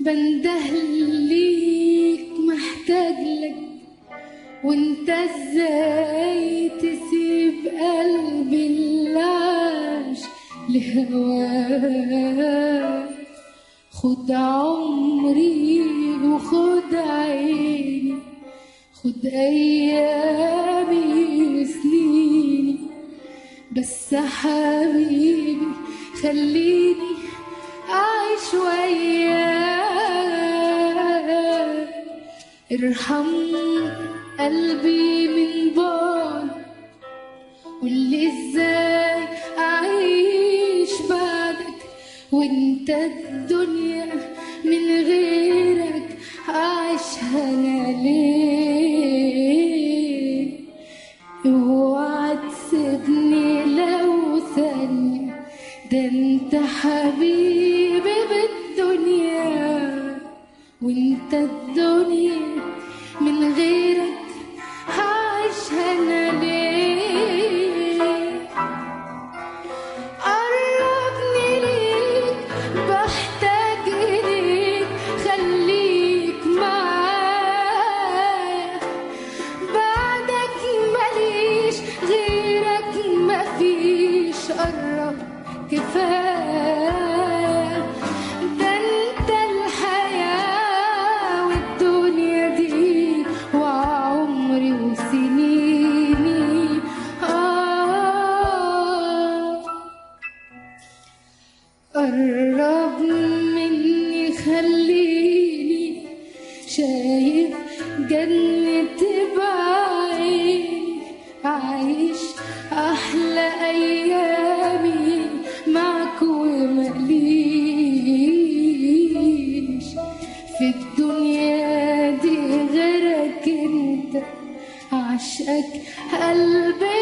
بنده ليك محتاج لك وانت ازاي تسيب قلبي اللي عاش لهواك خد عمري وخد عيني خد ايامي وسنيني بس حبيبي خليني أعيش وياك ارحم قلبي من بعد قولي ازاي أعيش بعدك وانت الدنيا من غيرك أعيشها أنا ليه اوعى تسيبني لو ثانية ده انت حبيبي بالدنيا وانت الدنيا من غيرك هعيشها انا ليه قربني ليك بحتاج إليك خليك معايا بعدك ماليش غيرك مفيش قرب كفاية ده انت الحياة والدنيا دي وعمري وسنيني آه قرب مني خليني شايف جنة بعيني عايش أحلى أيامي معك ومقليش في الدنيا دي غيرك انت عشقك قلبي